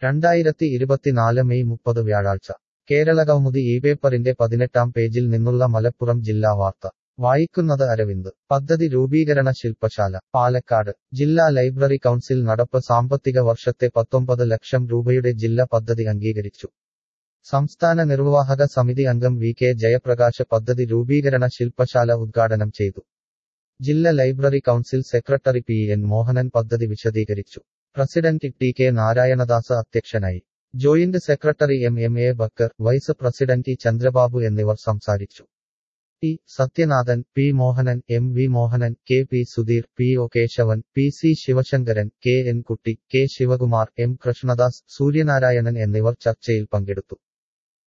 രണ്ടായിരത്തി ഇരുപത്തിനാല് മെയ് മുപ്പത് വ്യാഴാഴ്ച കേരളകൗമുദി ഈ പേപ്പറിന്റെ പതിനെട്ടാം പേജിൽ നിന്നുള്ള മലപ്പുറം ജില്ലാ വാർത്ത വായിക്കുന്നത് അരവിന്ദ് പദ്ധതി രൂപീകരണ ശില്പശാല പാലക്കാട് ജില്ലാ ലൈബ്രറി കൗൺസിൽ നടപ്പ് സാമ്പത്തിക വർഷത്തെ പത്തൊമ്പത് ലക്ഷം രൂപയുടെ ജില്ല പദ്ധതി അംഗീകരിച്ചു സംസ്ഥാന നിർവാഹക സമിതി അംഗം വി കെ ജയപ്രകാശ് പദ്ധതി രൂപീകരണ ശില്പശാല ഉദ്ഘാടനം ചെയ്തു ജില്ലാ library council secretary P N Mohanan പദ്ധതി വിശദീകരിച്ചു പ്രസിഡന്റ് ടി കെ നാരായണദാസ് അധ്യക്ഷനായി joint secretary M M A Backer vice president E Chandrababu എന്നിവർ സംസാരിച്ചു T Sathyanathan P Mohanan M V Mohanan K P Sudheer P O Keshavan P C Sivasankaran K N Kutty K Sivakumar M Krishnadas Suryanarayanan എന്നിവർ ചർച്ചയിൽ പങ്കെടുത്തു